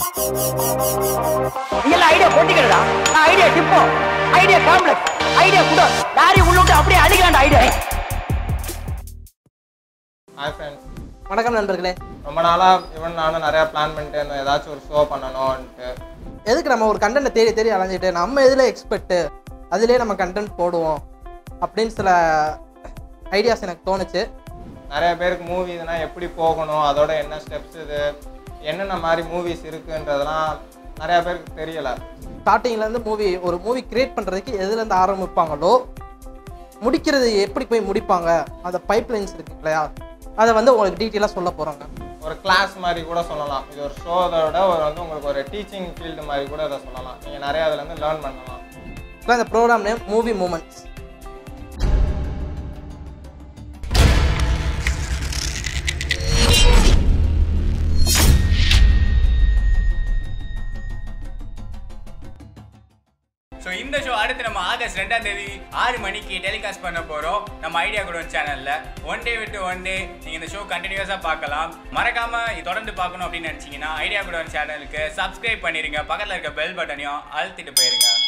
நீ எல்லாம் ஐடியா போட்டிக்கிறடா நான் idea depot idea complex idea குடோ லாரி உள்ளுட்டு அப்படியே அடிக்கலாம்டா ஐடியா ஹாய் ஃப்ரெண்ட்ஸ் வணக்கம் நண்பர்களே ரொம்ப நாளாக இவன் நானும் நிறையா பிளான் பண்ணிட்டு இருந்தோம் ஏதாச்சும் ஒரு ஷோ பண்ணணும்ன்ட்டு எதுக்கு நம்ம ஒரு கண்டென்ட்டை தேடி தேடி அலைஞ்சிட்டு நம்ம எதில் எக்ஸ்பெக்ட்டு அதிலே நம்ம கண்டென்ட் போடுவோம் அப்படின்னு சில ஐடியாஸ் எனக்கு தோணுச்சு நிறைய பேருக்கு மூவிஸ்னா எப்படி போகணும் அதோட என்ன ஸ்டெப்ஸ் இது என்னென்ன மாதிரி மூவிஸ் இருக்குன்றதெல்லாம் நிறைய பேருக்கு தெரியலை ஸ்டார்டிங்லேருந்து மூவி ஒரு மூவி கிரியேட் பண்ணுறதுக்கு எதுலேருந்து ஆரம்பிப்பாங்களோ முடிக்கிறது எப்படி போய் முடிப்பாங்க அந்த பைப் லைன்ஸ் இருக்கு இல்லையா அதை வந்து உங்களுக்கு டீட்டெயிலாக சொல்ல போகிறாங்க ஒரு கிளாஸ் மாதிரி கூட சொல்லலாம் இது ஒரு ஷோதோட ஒரு வந்து உங்களுக்கு ஒரு டீச்சிங் ஃபீல்டு மாதிரி கூட இதை சொல்லலாம் நீங்கள் நிறைய அதுலேருந்து லேர்ன் பண்ணலாம் ஸோ இந்த program name movie moments so இந்த ஷோ அடுத்து நம்ம ஆகஸ்ட் ரெண்டாம் தேதி ஆறு மணிக்கு டெலிகாஸ்ட் பண்ண போகிறோம் நம்ம ஐடியா குடோன் சேனலில் ஒன் டே விட்டு ஒன் டே நீங்கள் இந்த ஷோ கண்டினியூஸாக பார்க்கலாம் மறக்காம இது தொடர்ந்து பார்க்கணும் அப்படின்னு நினச்சிங்கன்னா ஐடியா குடோன் சேனலுக்கு சப்ஸ்கிரைப் பண்ணிடுங்க பக்கத்தில் இருக்க பெல் பட்டனையும் அழுத்திட்டு போயிருங்க